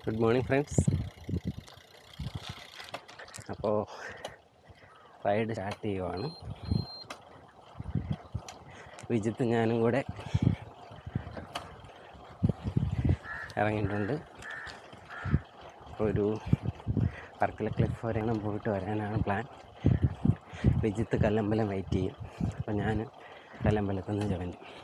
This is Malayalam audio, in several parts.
ഗുഡ് മോർണിംഗ് ഫ്രണ്ട്സ് അപ്പോൾ റൈഡ് സ്റ്റാർട്ട് ചെയ്യുവാണ് വിജിത്ത് ഞാനും കൂടെ ഇറങ്ങിയിട്ടുണ്ട് അപ്പോൾ ഒരു വർക്കല ക്ലിഫ് വരെയാണ് പോയിട്ട് വരാനാണ് പ്ലാൻ വിജിത്ത് കല്ലമ്പലം വെയിറ്റ് ചെയ്യും അപ്പോൾ ഞാൻ കല്ലമ്പലത്തിൽ നിന്ന് ജോയിൻ ചെയ്യും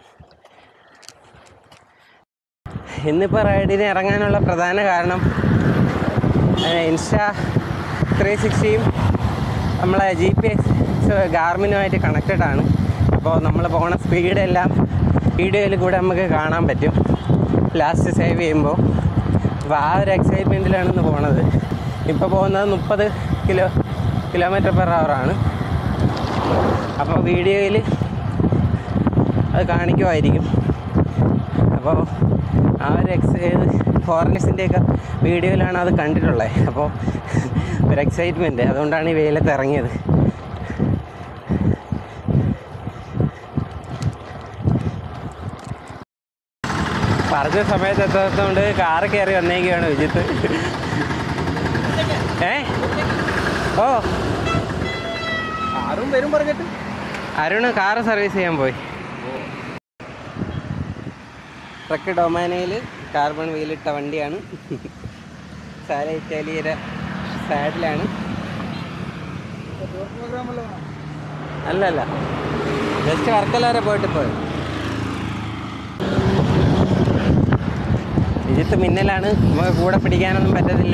ഇന്നിപ്പോൾ റൈഡിന് ഇറങ്ങാനുള്ള പ്രധാന കാരണം ഇൻസ്റ്റാ ത്രീ സിക്സ്റ്റിയും നമ്മളെ ജി പി എസ് ഗാർമിനുമായിട്ട് കണക്റ്റഡ് ആണ് അപ്പോൾ നമ്മൾ പോണ സ്പീഡെല്ലാം വീഡിയോയിൽ കൂടെ നമുക്ക് കാണാൻ പറ്റും ലാസ്റ്റ് സേവ് ചെയ്യുമ്പോൾ അപ്പോൾ ആ ഒരു എക്സൈറ്റ്മെൻറ്റിലാണ് ഇന്ന് പോണത് ഇപ്പോൾ പോകുന്നത് മുപ്പത് കിലോ കിലോമീറ്റർ പെർ ആണ് അപ്പോൾ വീഡിയോയിൽ അത് കാണിക്കുമായിരിക്കും അപ്പോൾ ആ ഒരു എക്സ് ഫോറിനേഴ്സിൻ്റെയൊക്കെ വീഡിയോയിലാണ് അത് കണ്ടിട്ടുള്ളത് അപ്പോൾ ഒരു എക്സൈറ്റ്മെൻറ്റ് അതുകൊണ്ടാണ് ഈ വെയിലത്ത് ഇറങ്ങിയത് പറഞ്ഞ സമയത്ത് എത്താത്തതുകൊണ്ട് കാറ് കയറി വന്നേക്കുകയാണ് വിജിത്ത് ഏ ഓ ആരും വരും പറഞ്ഞിട്ട് അരുണ് കാറ് സർവീസ് ചെയ്യാൻ പോയി ട്രക്ക് ഡൊമാനയിൽ കാർബൺ വീലിട്ട വണ്ടിയാണ് സാല ഇറ്റാലിയുടെ സാഡിലാണ് പ്രോഗ്രാമല്ലോ അല്ലല്ല ജസ്റ്റ് വർക്കല വരെ പോയിട്ട് പോയി ഇതിത്ത് മിന്നലാണ് നമുക്ക് കൂടെ പിടിക്കാനൊന്നും പറ്റത്തില്ല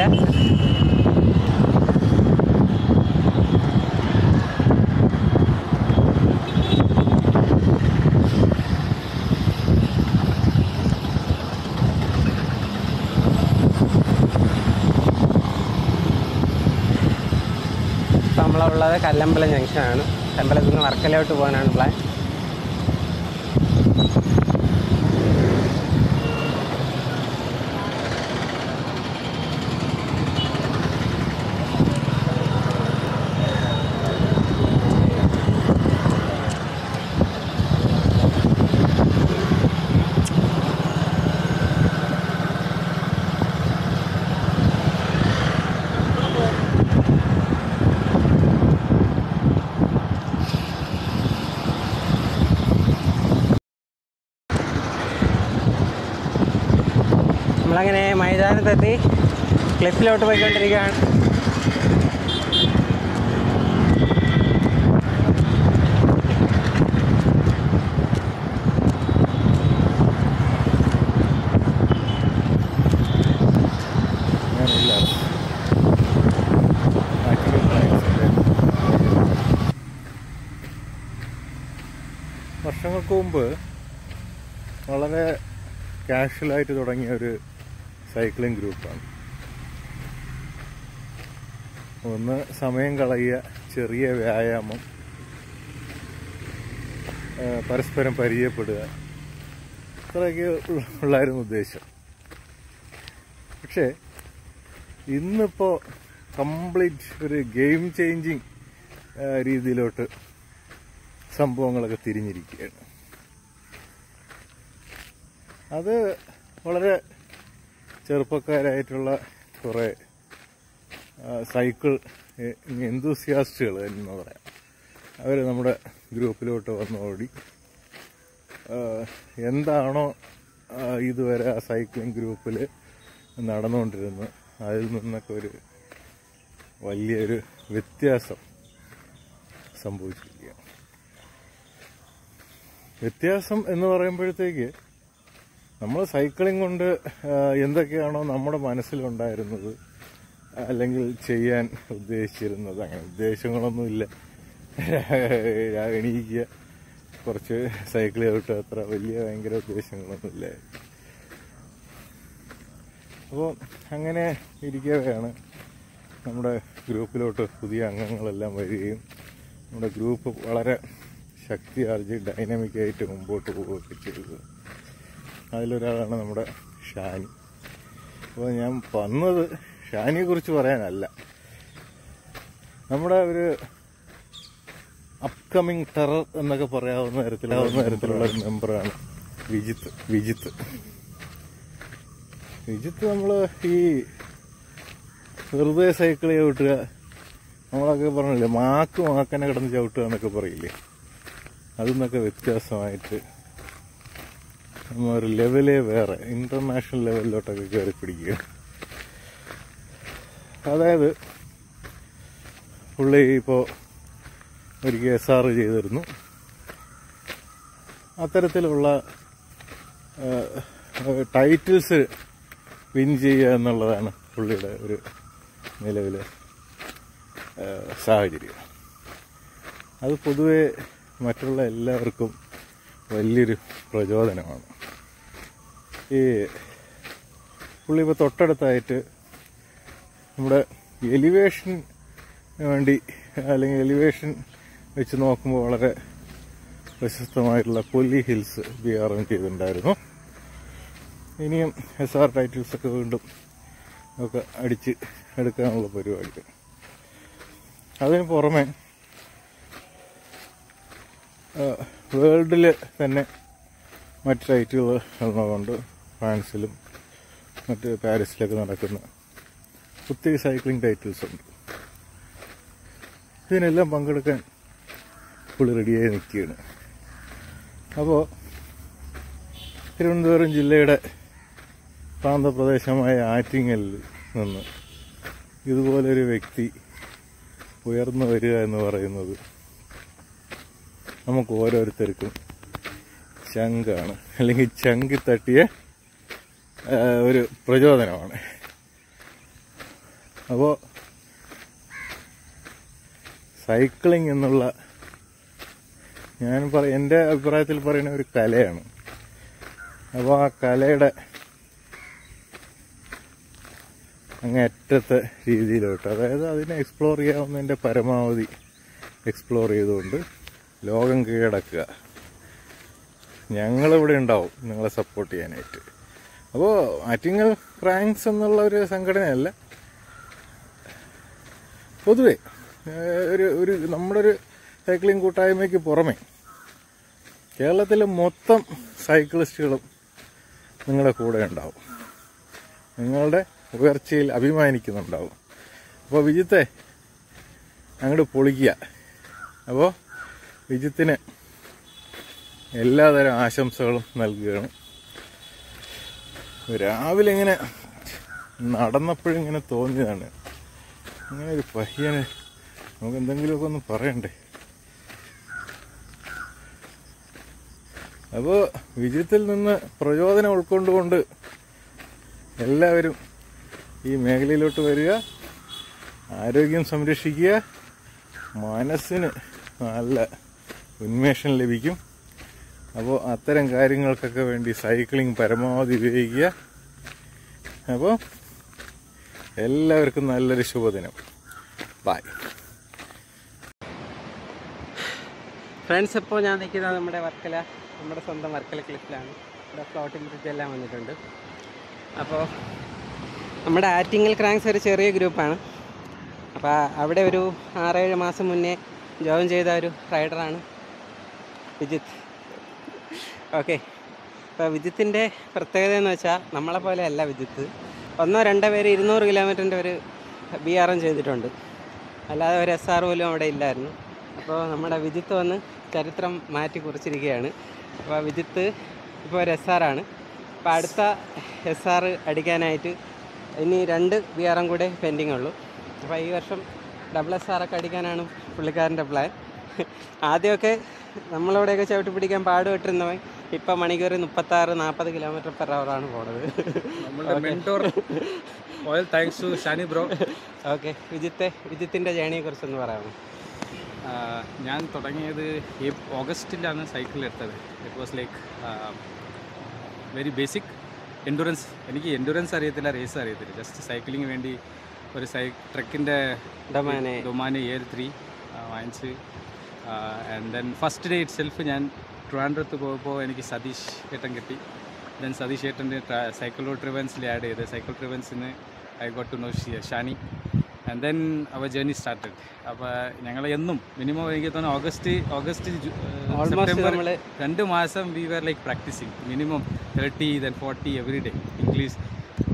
ഇപ്പം നമ്മളുള്ളത് കല്ലമ്പലം ജംഗ്ഷനാണ് അമ്പലത്തിൽ നിന്ന് വർക്കലോട്ട് പോകാനാണ് പ്ലാൻ നമ്മളങ്ങനെ മൈതാനത്തെത്തി ക്ലിഫിലോട്ട് പോയിക്കൊണ്ടിരിക്കുകയാണ് വർഷങ്ങൾക്ക് മുമ്പ് വളരെ കാഷ്വലായിട്ട് തുടങ്ങിയ ഒരു സൈക്ലിംഗ് ഗ്രൂപ്പാണ് ഒന്ന് സമയം കളയുക ചെറിയ വ്യായാമം ആ, പരസ്പരം പരിചയപ്പെടുക ഇത്രയൊക്കെ ഉള്ള- ഉള്ളായിരുന്നു ഉദ്ദേശം പക്ഷേ ഇന്നിപ്പോൾ കംപ്ലീറ്റ് ഒരു ഗെയിം ചേഞ്ചിങ് രീതിയിലോട്ട് സംഭവങ്ങളൊക്കെ തിരിഞ്ഞിരിക്കുകയാണ് അത് വളരെ ചെറുപ്പക്കാരായിട്ടുള്ള കുറേ ആ, സൈക്കിൾ എന്തൂസിയാസ്റ്റുകൾ എന്ന് പറയാം അവർ നമ്മുടെ ഗ്രൂപ്പിലോട്ട് വന്നോടി ആ, എന്താണോ ആ, ഇതുവരെ ആ സൈക്ലിംഗ് ഗ്രൂപ്പിൽ നടന്നുകൊണ്ടിരുന്നത് അതിൽ നിന്നൊക്കെ ഒരു വലിയൊരു വ്യത്യാസം സംഭവിച്ചിരിക്കുകയാണ് വ്യത്യാസം എന്ന് പറയുമ്പോഴത്തേക്ക് നമ്മൾ സൈക്ലിംഗ് കൊണ്ട് ആ, എന്തൊക്കെയാണോ നമ്മുടെ മനസ്സിലുണ്ടായിരുന്നത് അല്ലെങ്കിൽ ചെയ്യാൻ ഉദ്ദേശിച്ചിരുന്നത് അങ്ങനെ ഉദ്ദേശങ്ങളൊന്നുമില്ല എണീക്കുക കുറച്ച് സൈക്കിൾ ചവിട്ടുക അത്ര വലിയ ഭയങ്കര ഉദ്ദേശങ്ങളൊന്നുമില്ല അപ്പോൾ അങ്ങനെ ഇരിക്കവെയാണ് നമ്മുടെ ഗ്രൂപ്പിലോട്ട് പുതിയ അംഗങ്ങളെല്ലാം വരികയും നമ്മുടെ ഗ്രൂപ്പ് വളരെ ശക്തി ആർജി ഡൈനാമിക്കായിട്ട് മുമ്പോട്ട് പോവുകയൊക്കെ ചെയ്തത് അതിലൊരാളാണ് നമ്മുടെ ഷാനി അപ്പോൾ ഞാൻ വന്നത് ഷാനിയെ കുറിച്ച് പറയാനല്ല നമ്മുടെ ഒരു അപ്കമിങ് ടെറർ എന്നൊക്കെ പറയാവുന്ന തരത്തിലാവുന്ന തരത്തിലുള്ള ഒരു മെമ്പറാണ് വിജിത്ത് വിജിത്ത് വിജിത്ത് നമ്മൾ ഈ വെറുതെ സൈക്കിൾ ചവിട്ടുക നമ്മളൊക്കെ പറഞ്ഞില്ലേ മാക്ക് മാക്കനെ കിടന്ന് ചവിട്ടുക എന്നൊക്കെ പറയില്ലേ അതിൽ നിന്നൊക്കെ വ്യത്യാസമായിട്ട് നമ്മ ഒരു ലെവലേ വേറെ ഇന്റർനാഷണൽ ലെവലിലോട്ടൊക്കെ കയറി പിടിക്കുക അതായത് പുള്ളി ഇപ്പോൾ ഒരിക്കൽ എസ് ആർ ചെയ്തിരുന്നു അത്തരത്തിലുള്ള ടൈറ്റിൽസ് വിൻ ചെയ്യുക എന്നുള്ളതാണ് പുള്ളിയുടെ ഒരു നിലവിലെ ആ, സാഹചര്യം അത് പൊതുവെ മറ്റുള്ള എല്ലാവർക്കും വലിയൊരു പ്രചോദനമാണ് ഈ പുള്ളി ഇപ്പോൾ തൊട്ടടുത്തായിട്ട് നമ്മുടെ എലിവേഷൻ വേണ്ടി അല്ലെങ്കിൽ എലിവേഷൻ വെച്ച് നോക്കുമ്പോൾ വളരെ പ്രശസ്തമായിട്ടുള്ള കൊല്ലി ഹിൽസ് ബി ആർ എം ചെയ്തിട്ടുണ്ടായിരുന്നു ഇനിയും എസ് ആർ ടൈറ്റിൽസ് ഒക്കെ വീണ്ടും ഒക്കെ അടിച്ച് എടുക്കാനുള്ള പരിപാടി അതിന് പുറമെ വേൾഡിൽ തന്നെ മറ്റ് ടൈറ്റുകൾ ഉള്ളതുകൊണ്ട് ഫ്രാൻസിലും മറ്റ് പാരീസിലൊക്കെ നടക്കുന്ന ഒത്തിരി സൈക്ലിംഗ് ടൈറ്റിൽസ് ഉണ്ട് ഇതിനെല്ലാം പങ്കെടുക്കാൻ പുള്ളി റെഡിയായി നിൽക്കുകയാണ് അപ്പോൾ തിരുവനന്തപുരം ജില്ലയുടെ പ്രാന്തപ്രദേശമായ ആറ്റിങ്ങലിൽ നിന്ന് ഇതുപോലൊരു വ്യക്തി ഉയർന്നു വരിക എന്ന് പറയുന്നത് നമുക്ക് ഓരോരുത്തർക്കും ചങ്കാണ് അല്ലെങ്കിൽ ചങ്കി തട്ടിയ ആ, ഒരു പ്രചോദനമാണ് അപ്പോൾ സൈക്ലിംഗ് എന്നുള്ള ഞാൻ പറ എൻ്റെ അഭിപ്രായത്തിൽ പറയുന്ന ഒരു കലയാണ് അപ്പോൾ ആ കലയുടെ അങ്ങേറ്റത്തെ രീതിയിലോട്ട് അതായത് അതിനെ എക്സ്പ്ലോർ ചെയ്യാവുന്നതിൻ്റെ പരമാവധി എക്സ്പ്ലോർ ചെയ്തുകൊണ്ട് ലോകം കീഴടക്കുക ഞങ്ങളിവിടെ ഉണ്ടാവും നിങ്ങളെ സപ്പോർട്ട് ചെയ്യാനായിട്ട് അപ്പോൾ ആറ്റിങ്ങൽ ഫ്രാങ്ക്സ് എന്നുള്ള ഒരു സംഘടനയല്ല പൊതുവെ ഏഹ്, ഒരു ഒരു നമ്മുടെ ഒരു സൈക്ലിംഗ് കൂട്ടായ്മയ്ക്ക് പുറമെ കേരളത്തിലെ മൊത്തം സൈക്ലിസ്റ്റുകളും നിങ്ങളുടെ കൂടെ ഉണ്ടാവും നിങ്ങളുടെ ഉയർച്ചയിൽ അഭിമാനിക്കുന്നുണ്ടാവും അപ്പോൾ വിജിത്തെ അങ്ങോട്ട് പൊളിക്കുക അപ്പോൾ വിജിത്തിന് എല്ലാതരം ആശംസകളും നൽകുകയാണ് രാവിലെ ഇങ്ങനെ നടന്നപ്പോഴിങ്ങനെ തോന്നിയതാണ് അങ്ങനെ ഒരു പയ്യന് നമുക്ക് എന്തെങ്കിലുമൊക്കെ ഒന്ന് പറയണ്ടേ അപ്പോൾ വിജയത്തിൽ നിന്ന് പ്രചോദനം ഉൾക്കൊണ്ടുകൊണ്ട് എല്ലാവരും ഈ മേഖലയിലോട്ട് വരിക ആരോഗ്യം സംരക്ഷിക്കുക മനസ്സിന് നല്ല ഉന്മേഷം ലഭിക്കും അപ്പോൾ അത്തരം കാര്യങ്ങൾക്കൊക്കെ വേണ്ടി സൈക്ലിംഗ് പരമാവധി ഉപയോഗിക്കുക അപ്പോൾ എല്ലാവർക്കും നല്ലൊരു ശുഭദിനം ബൈ ഫ്രണ്ട്സ് ഇപ്പോൾ ഞാൻ നിൽക്കുന്നത് നമ്മുടെ വർക്കല നമ്മുടെ സ്വന്തം വർക്കല ക്ലിഫിലാണ് ഇവിടെ ഫ്ലോട്ടിംഗ് ബ്രിഡ്ജ് എല്ലാം വന്നിട്ടുണ്ട് അപ്പോൾ നമ്മുടെ ആറ്റിങ്ങൽ ക്രാങ്സ് ഒരു ചെറിയ ഗ്രൂപ്പാണ് അപ്പോൾ അവിടെ ഒരു ആറേഴ് മാസം മുന്നേ ജോയിൻ ചെയ്ത ഒരു റൈഡറാണ് വിജിത്ത് ഓക്കെ അപ്പോൾ വിജിത്തിൻ്റെ പ്രത്യേകത എന്ന് വെച്ചാൽ നമ്മളെ പോലെ അല്ല വിജിത്ത് ഒന്നോ രണ്ടോ പേര് ഇരുന്നൂറ് കിലോമീറ്ററിൻ്റെ ഒരു ബി ആർ എം ചെയ്തിട്ടുണ്ട് അല്ലാതെ ഒരു എസ് ആർ പോലും അവിടെ ഇല്ലായിരുന്നു അപ്പോൾ നമ്മുടെ വിജിത്ത് വന്ന് ചരിത്രം മാറ്റി കുറിച്ചിരിക്കുകയാണ് അപ്പോൾ വിജിത്ത് ഇപ്പോൾ ഒരു എസ് ആർ ആണ് അപ്പോൾ അടുത്ത എസ് ആർ അടിക്കാനായിട്ട് ഇനി രണ്ട് ബി ആർ എം കൂടെ പെൻഡിങ് ഉള്ളൂ അപ്പോൾ ഈ വർഷം ഡബിൾ എസ് ആർ ഒക്കെ അടിക്കാനാണ് പുള്ളിക്കാരൻ്റെ പ്ലാൻ ആദ്യമൊക്കെ നമ്മളവിടെയൊക്കെ ചവിട്ടി പിടിക്കാൻ പാടുപെട്ടിരുന്നവൻ ഇപ്പം മണിക്കൂർ മുപ്പത്താറ് നാൽപ്പത് കിലോമീറ്റർ പെർ ആണ് പോണത് നമ്മളുടെ mentor oil thanks to Shani bro okay വിജിത്തെ വിജിത്തിൻ്റെ ജേണിയെ കുറിച്ചൊന്ന് പറയാമോ ഞാൻ തുടങ്ങിയത് ഈ ഓഗസ്റ്റിലാണ് സൈക്കിൾ എടുത്തത് it was like very basic endurance എനിക്ക് എൻഡുറൻസ് അറിയത്തില്ല റേസ് അറിയത്തില്ല ജസ്റ്റ് സൈക്ലിങ്ങിന് വേണ്ടി ഒരു സൈ ട്രക്കിൻ്റെ ഡൊമാനെ ഡൊമാനെ എയർ ത്രീ വാങ്ങിച്ച് and then first day itself ഞാൻ ട്രിവാൻഡ്രത്ത് പോയപ്പോൾ എനിക്ക് സതീഷ് ഏട്ടൻ കിട്ടി ദെൻ സതീഷ് ഏട്ടൻ്റെ സൈക്കിൾ ട്രിവൻസിൽ ആഡ് ചെയ്ത് സൈക്കിൾ ട്രിവൻസിന് I got to know Shani and then our journey started അപ്പോൾ ഞങ്ങൾ എന്നും മിനിമം എനിക്ക് തോന്നുന്നു ഓഗസ്റ്റ് ഓഗസ്റ്റ് Almost സെപ്റ്റംബർ നമ്മള് രണ്ട് മാസം we were like practising minimum thirty then forty every day English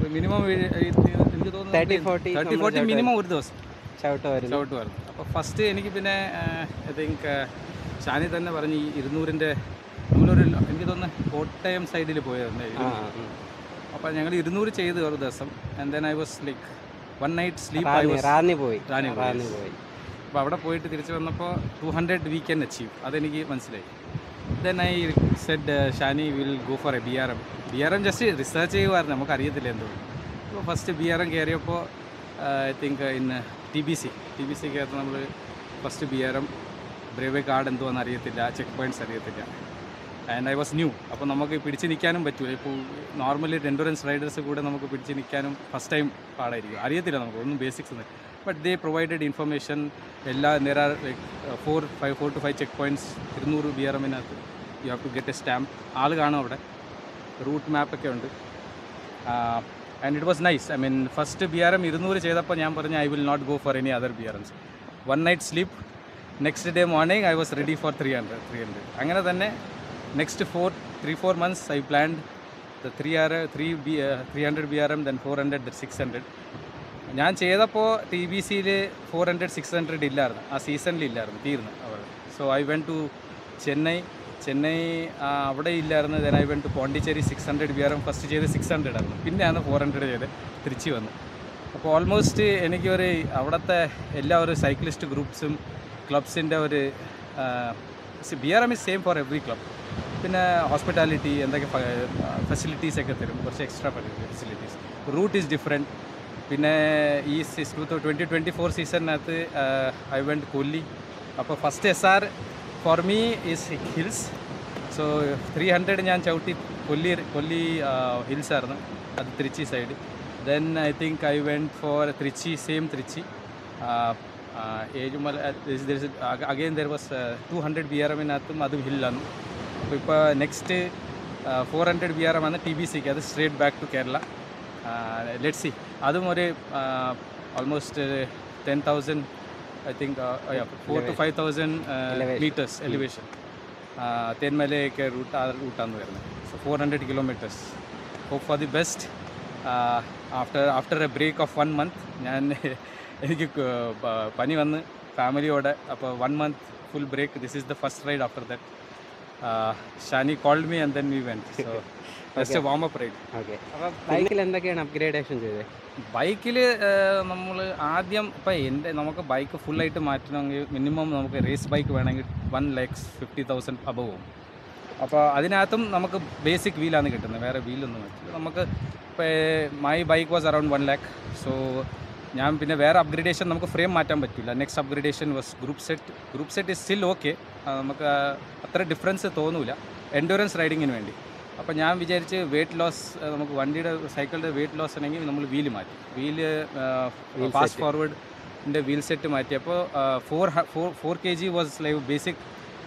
minimum എനിക്ക് തോന്നുന്നു 30, 40 തേർട്ടി നമ്മൾ ഫോർട്ടി മിനിമം ഒരു ദിവസം ചവിട്ട് വരുന്നു ചവിട്ട് വരുന്നു അപ്പോൾ ഫസ്റ്റ് എനിക്ക് പിന്നെ ഐ തിങ്ക് ഷാനി തന്നെ പറഞ്ഞ് ഈ ഇരുന്നൂറിൻ്റെ നമ്മളൊരു എനിക്ക് തോന്നുന്നു കോട്ടയം സൈഡിൽ പോയിരുന്നു ആ ഉം. അപ്പോൾ ഞങ്ങൾ ഇരുന്നൂറ് ചെയ്ത് ഒരു ദിവസം and then I was like one night sleep I Ranni was Ranni പോയി റാന്നി പോയി. റാന്നി പോയി അപ്പോൾ അവിടെ പോയിട്ട് തിരിച്ച് വന്നപ്പോൾ two hundred we can achieve അതെനിക്ക് മനസ്സിലായി then I said Shani will go for a B R M B R M just research ചെയ്യുമായിരുന്നു നമുക്ക് അറിയത്തില്ല എന്തോ അപ്പോൾ ഫസ്റ്റ് ബി ആർ എം കയറിയപ്പോൾ ഐ തിങ്ക് ഇന്ന് T B C T B സിക്കകത്ത് നമ്മൾ first B R M brevet card എന്തുവാന്ന് അറിയത്തില്ല ചെക്ക് പോയിൻറ്റ്സ് അറിയത്തില്ല ആൻഡ് ഐ വാസ് ന്യൂ അപ്പോൾ നമുക്ക് പിടിച്ച് നിൽക്കാനും പറ്റൂല ഇപ്പോൾ നോർമലി എൻഡുറൻസ് റൈഡേഴ്സ് കൂടെ നമുക്ക് പിടിച്ച് നിൽക്കാനും ഫസ്റ്റ് ടൈം പാടായിരിക്കും അറിയത്തില്ല നമുക്ക് ഒന്നും ബേസിക്സ് ഒന്നും ബട്ട് ദേ പ്രൊവൈഡഡ് ഇൻഫർമേഷൻ എല്ലാ നിറ like four five four two five check points ഇരുന്നൂറ് ബി ആർ എമ്മിനകത്ത് you have to get a stamp ആൾ കാണും അവിടെ റൂട്ട് മാപ്പൊക്കെ ഉണ്ട് and it was nice I mean first B R M ഇരുന്നൂറ് ചെയ്തപ്പോൾ ഞാൻ പറഞ്ഞു I will not go for any other B R Ms one night sleep next day morning I was ready for three hundred three hundred അങ്ങനെ തന്നെ next four three four months I planned the three R three B three hundred B R M then four hundred six hundred ഞാൻ ചെയ്തപ്പോൾ ടി ബി സിയിൽ ഫോർ ഹൺഡ്രഡ് സിക്സ് ഹൺഡ്രഡ് ഇല്ലായിരുന്നു ആ സീസണിൽ ഇല്ലായിരുന്നു തീർന്നു അവിടെ so I went to Chennai Chennai ആ, അവിടെ ഇല്ലായിരുന്നു then I went to Pondicherry six hundred B R M first ചെയ്ത് സിക്സ് ഹൺഡ്രഡ് ആയിരുന്നു പിന്നെയാണ് ഫോർ ഹൺഡ്രഡ് ചെയ്ത് തിരിച്ച് വന്നു അപ്പോൾ ഓൾമോസ്റ്റ് എനിക്കൊരു അവിടുത്തെ എല്ലാ ഒരു സൈക്ലിസ്റ്റ് ഗ്രൂപ്പ്സും ക്ലബ്സിൻ്റെ ഒരു B R M is same for every club പിന്നെ ഹോസ്പിറ്റാലിറ്റി എന്തൊക്കെ ഫെസിലിറ്റീസ് ഒക്കെ തരും കുറച്ച് extra facilities route is different പിന്നെ ഈ ടു ട്വൻറ്റി ട്വൻറ്റി ഫോർ സീസണിനകത്ത് ഐ വെൻറ്റ് കൊല്ലി അപ്പോൾ first S R for me is hills so three hundred ഞാൻ ചവിട്ടി കൊല്ലി കൊല്ലി ഹിൽസ് ആയിരുന്നു അത് Tiruchi side then I think I went for Tiruchi same Tiruchi Ezhumala again there was two hundred B R എമ്മിനകത്തും അതും ഹില്ലാണ് അപ്പോൾ ഇപ്പോൾ next four hundred B R M ആണ് ടി ബി സിക്ക് അത് straight back to Kerala let see അതും ഒരു almost ten thousand I think four two five thousand metres elevation തേന്മലയൊക്കെ റൂട്ട് ആ റൂട്ടാണ് വരുന്നത് so four hundred kilometres hope for the best after after a break of one month ഞാൻ എനിക്ക് ക- പ- പനി വന്ന് ഫാമിലിയോടെ അപ്പോൾ one month full break this is the first ride after that Shani called me and then we went so just a warm up ride okay അപ്പോൾ ബൈക്കിൽ എന്തൊക്കെയാണ് അപ്ഗ്രേഡേഷൻ ചെയ്തത് ബൈക്കിൽ നമ്മൾ ആദ്യം ഇപ്പം എൻ്റെ നമുക്ക് ബൈക്ക് ഫുള്ളായിട്ട് മാറ്റണമെങ്കിൽ മിനിമം നമുക്ക് റേസ് ബൈക്ക് വേണമെങ്കിൽ one lakhs fifty thousand above പോകും അപ്പോൾ അതിനകത്തും നമുക്ക് ബേസിക് വീലാണ് കിട്ടുന്നത് വേറെ വീലൊന്നും പറ്റില്ല നമുക്ക് ഇപ്പോൾ my bike was around one lakh so ഞാൻ പിന്നെ വേറെ അപ്ഗ്രേഡേഷൻ നമുക്ക് ഫ്രെയിം മാറ്റാൻ പറ്റില്ല next upgradation was group set group set is still okay നമുക്ക് ആ, അത്ര ഡിഫറൻസ് തോന്നൂല എൻഡുറൻസ് റൈഡിങ്ങിന് വേണ്ടി അപ്പോൾ ഞാൻ വിചാരിച്ച് വെയിറ്റ് ലോസ് നമുക്ക് വണ്ടിയുടെ സൈക്കിളിൻ്റെ വെയിറ്റ് ലോസ് ആണെങ്കിൽ നമ്മൾ വീല് മാറ്റി വീല് ഫാസ്റ്റ് ഫോർവേഡിൻ്റെ വീൽ സെറ്റ് മാറ്റിയപ്പോൾ four four four K G was live basic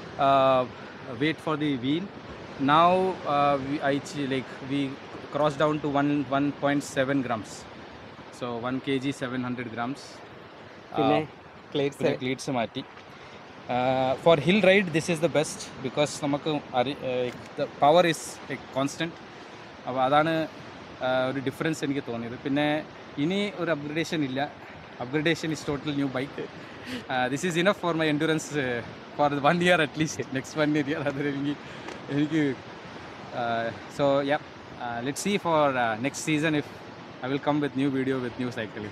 weight for the wheel. Now uh, we, I ch- like we crossed down to one 1.7 grams. So 1 kg 700 grams. പിന്നെ ക്ലേറ്റ്സ് പിന്നെ ക്ലീറ്റ്സ് മാറ്റി for hill ride this is the best because നമുക്ക് അറി പവർ ഇസ് കോൺസ്റ്റൻറ്റ് അപ്പോൾ അതാണ് ആ, ഒരു ഡിഫറൻസ് എനിക്ക് തോന്നിയത് പിന്നെ ഇനി ഒരു അപ്ഗ്രഡേഷൻ ഇല്ല upgradation is total new bike this is enough for my endurance for one year at least next one year അത് എനിക്ക് എനിക്ക് so yeah let see for next season if I will come with new video with new cycle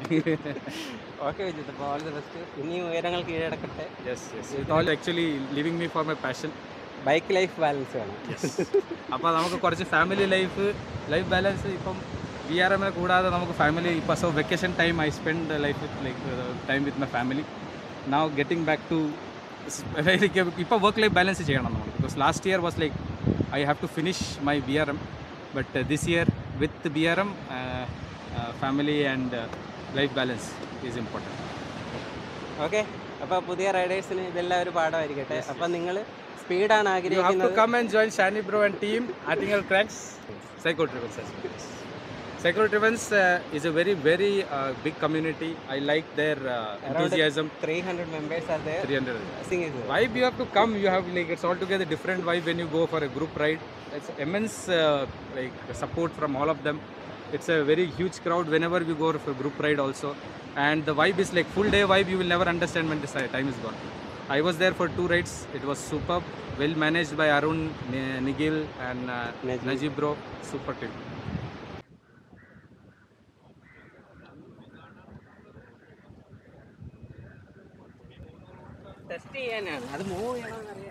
okay Vijith അപ്പോൾ ഓൾ ദി ബെസ്റ്റ് ഇനിയും ഉയരങ്ങൾ കീഴടക്കട്ടെ yes yes it all actually living me for my passion bike life balance വേണം അപ്പോൾ നമുക്ക് കുറച്ച് ഫാമിലി ലൈഫ് ലൈഫ് ബാലൻസ് ഇപ്പം വി ആർ എമ്മിനെ കൂടാതെ നമുക്ക് ഫാമിലി ഇപ്പോൾ so vacation time I spend life with like time with my family now getting back to ഇപ്പോൾ വർക്ക് ലൈഫ് ബാലൻസ് ചെയ്യണം നമ്മൾ because last year was like I have to finish my B R M but this year with B R M family and life balance is important okay അപ്പോൾ പുതിയ റൈഡേഴ്സിന് ഇതെല്ലാം ഒരു പാഠമായിരിക്കട്ടെ അപ്പോൾ നിങ്ങൾ സ്പീഡാണ് You have to ആഗ്രഹിക്കുന്നത് come and join Shani Bro and team Attingal Cracks Psycho Trivens as well. yes. Psycho Trivens uh, is a very very uh, big community. I like their uh, enthusiasm. Three hundred members are there 300. Sing is Vibe you have to come. You have like it's altogether different vibe when you go for a group ride. It's immense uh, like support from all of them. It's a very huge crowd whenever we go for group ride also. And the vibe is like full day vibe, you will never understand when the si- time is gone. I was there for two rides. It was superb, well managed by Arun, Ni- Nigel, and uh, Najib. Najib bro. Super team. Test ചെയ്യാനാണ് അത് മൂവ് ചെയ്യണമെന്ന് അറിയാൻ